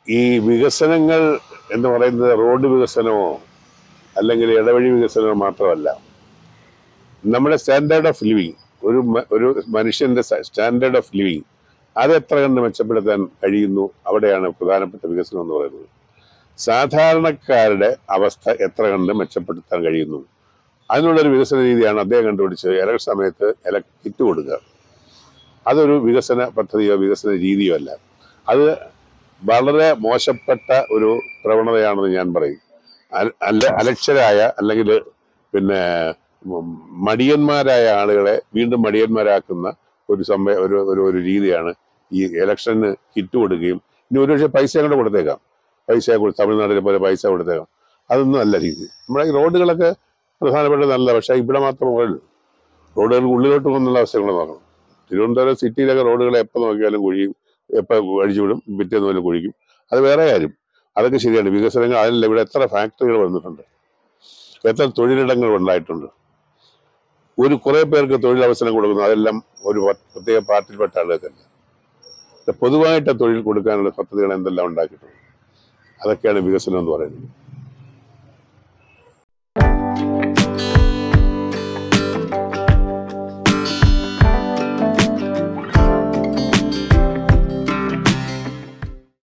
ഈ വികസനങ്ങൾ എന്ന് പറയുന്നത് റോഡ് വികസനമോ അല്ലെങ്കിൽ ഇടവഴി വികസനമോ മാത്രമല്ല നമ്മുടെ സ്റ്റാൻഡേർഡ് ഓഫ് ലിവിങ് ഒരു മ- ഒരു മനുഷ്യന്റെ സ്റ്റാൻഡേർഡ് ഓഫ് ലിവിങ് അത് എത്ര കണ്ട് മെച്ചപ്പെടുത്താൻ കഴിയുന്നു അവിടെയാണ് പ്രധാനപ്പെട്ട വികസനം എന്ന് പറയുന്നത് സാധാരണക്കാരുടെ അവസ്ഥ എത്ര കണ്ട് മെച്ചപ്പെടുത്താൻ കഴിയുന്നു അതിനുള്ളൊരു വികസന രീതിയാണ് അദ്ദേഹം കണ്ടുപിടിച്ചത് ഇലക്ഷൻ സമയത്ത് ഇല കിറ്റ് കൊടുക്കുക അതൊരു വികസന പദ്ധതിയോ വികസന രീതിയോ അല്ല അത് വളരെ മോശപ്പെട്ട ഒരു പ്രവണതയാണെന്ന് ഞാൻ പറയും അല- അല്ല അലക്ഷ്യരായ അല്ലെങ്കിൽ പിന്നെ ഉം മടിയന്മാരായ ആളുകളെ വീണ്ടും മടിയന്മാരാക്കുന്ന ഒരു സംഭവ ഒരു ഒരു ഒരു രീതിയാണ് ഈ ഇലക്ഷന് കിറ്റ് കൊടുക്കുകയും ഇനി ഒരുപക്ഷെ പൈസ കൂടെ കൊടുത്തേക്കാം പൈസ കൊടു- തമിഴ്നാട്ടിലെ പോലെ പൈസ കൊടുത്തേക്കാം അതൊന്നും അല്ല രീതി നമ്മുടെ ഈ റോഡുകളൊക്കെ പ്രധാനപ്പെട്ട നല്ല പക്ഷേ ഇവിടെ മാത്രമേ ഉള്ളൂ റോഡുകൾ ഉള്ളിലോട്ട് പോകുന്നുള്ള അവസ്ഥകൾ നോക്കണം തിരുവനന്തപുരം സിറ്റിയിലൊക്കെ റോഡുകൾ എപ്പോൾ നോക്കിയാലും കുഴിയും എപ്പോൾ അഴിച്ചു വിടും പിറ്റേന്ന് പോലും കുഴിക്കും അത് വേറെ കാര്യം അതൊക്കെ ശരിയാണ് വികസനങ്ങൾ അതിലല്ല ഇവിടെ എത്ര ഫാക്ടറികൾ വന്നിട്ടുണ്ട് എത്ര തൊഴിലിടങ്ങൾ ഉണ്ടായിട്ടുണ്ട് ഒരു കുറെ പേർക്ക് തൊഴിലവസരം കൊടുക്കുന്നു അതെല്ലാം ഒരു പ- പ്രത്യേക പാർട്ടിയിൽപ്പെട്ട ആളുകൾക്കല്ല ഇത് പൊതുവായിട്ട് തൊഴിൽ കൊടുക്കാനുള്ള പദ്ധതികൾ എന്തെല്ലാം ഉണ്ടാക്കിയിട്ടുണ്ട് അതൊക്കെയാണ് വികസനം എന്ന് പറയുന്നത്